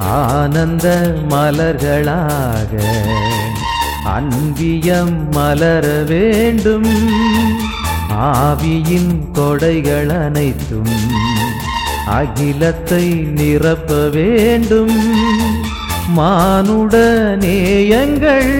ஆனந்த மலர்களாக அன்பியம் மலர வேண்டும் ஆவியின் கொடைகள் அனைத்தும் அகிலத்தை நிரப்ப வேண்டும் மானுட நேயங்கள்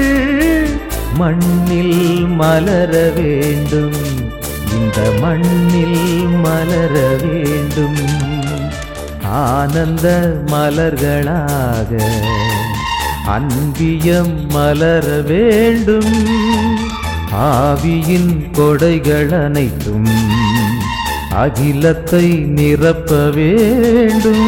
மண்ணில் மலர வேண்டும் இந்த மண்ணில் மலர வேண்டும் ஆனந்த மலர்களாக அன்பியம் மலர வேண்டும் ஆவியின் கொடைகள் அனைத்தும் அகிலத்தை நிரப்ப வேண்டும்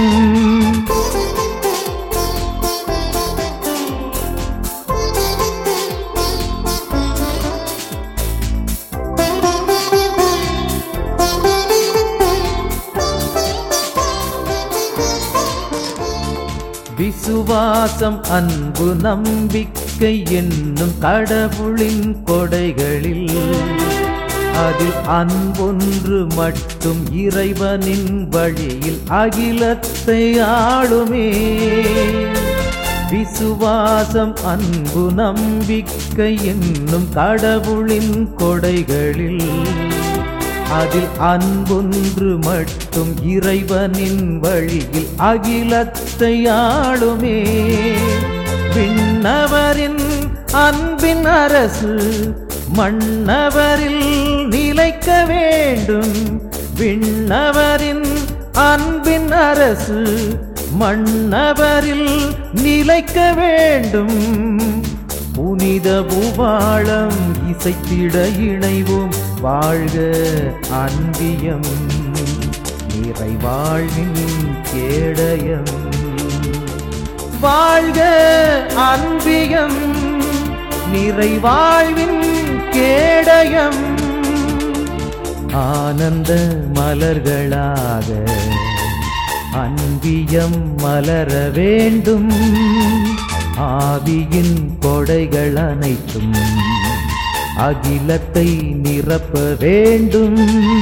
விசுவாசம் அன்பு நம்பிக்கை என்னும் கடவுளின் கொடைகளில் அதில் அன்பொன்று மட்டும் இறைவனின் வழியில் அகிலத்தை ஆளுமே விசுவாசம் அன்பு நம்பிக்கை என்னும் கடவுளின் கொடைகளில் அதில் அன்பொன்று மட்டும் இறைவனின் வழியில் அகிலத்தை ஆளுமே விண்ணவரின் அன்பின் அரசு மன்னவரில் நிலைக்க வேண்டும் விண்ணவரின் அன்பின் அரசு மன்னவரில் நிலைக்க வேண்டும் புனித பூபாளம் இசைத்திட இணைவோம் வாழ்க அன்பியம் நிறைவாழ்வின் கேடயம் வாழ்க அன்பியம் நிறைவாழ்வின் கேடயம் ஆனந்த மலர்களாக அன்பியம் மலர வேண்டும் ஆவியின் கொடைகள் அனைத்தும் அகிலத்தை நிரப்ப வேண்டும்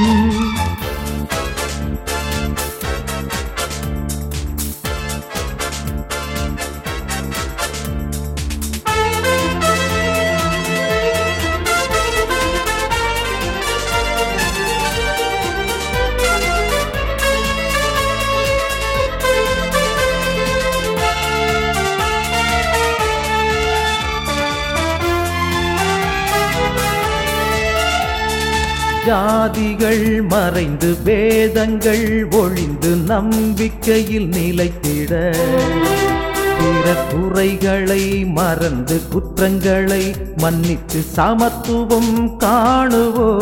ஜாதிகள் மறைந்து வேதங்கள் ஒழிந்து நம்பிக்கையில் நிலைத்திட பிற குறைகளை மறந்து குற்றங்களை மன்னித்து சமத்துவம் காணுவோ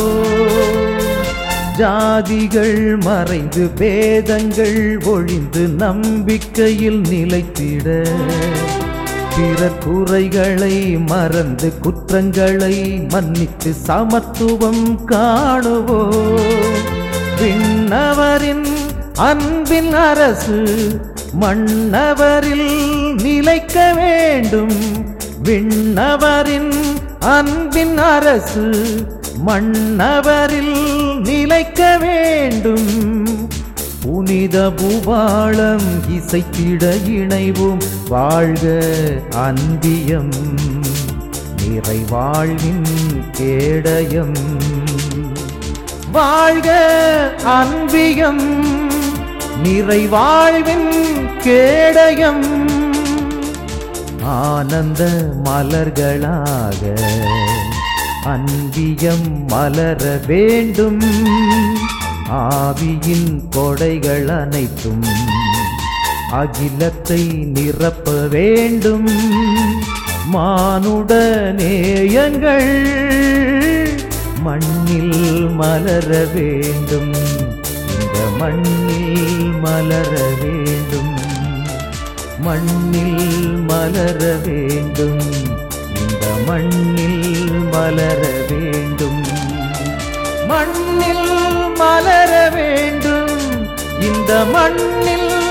ஜாதிகள் மறைந்து வேதங்கள் ஒழிந்து நம்பிக்கையில் நிலைத்திட பிற குறைகளை மறந்து குற்றங்களை மன்னித்து சமத்துவம் காணுவோ விண்ணவரின் அன்பின் அரசு மன்னவரில் நிலைக்க வேண்டும் விண்ணவரின் அன்பின் அரசு மன்னவரில் நிலைக்க வேண்டும் புனித பூபாளம் இசைத்திட இணைவோம் வாழ்க அன்பியம் நிறைவாழ்வின் கேடயம் வாழ்க அன்பியம் நிறைவாழ்வின் கேடயம் ஆனந்த மலர்களாக அன்பியம் மலர வேண்டும் ஆவியின் கொடைகள் அனைத்தும் அகிலத்தை நிரப்ப வேண்டும் மானுட நேயங்கள் மண்ணில் மலர வேண்டும் இந்த மண்ணில் மலர வேண்டும் மண்ணில் மலர வேண்டும் இந்த மண்ணில் மலர வேண்டும் மண்ணில் மலர வேண்டும் இந்த மண்ணில்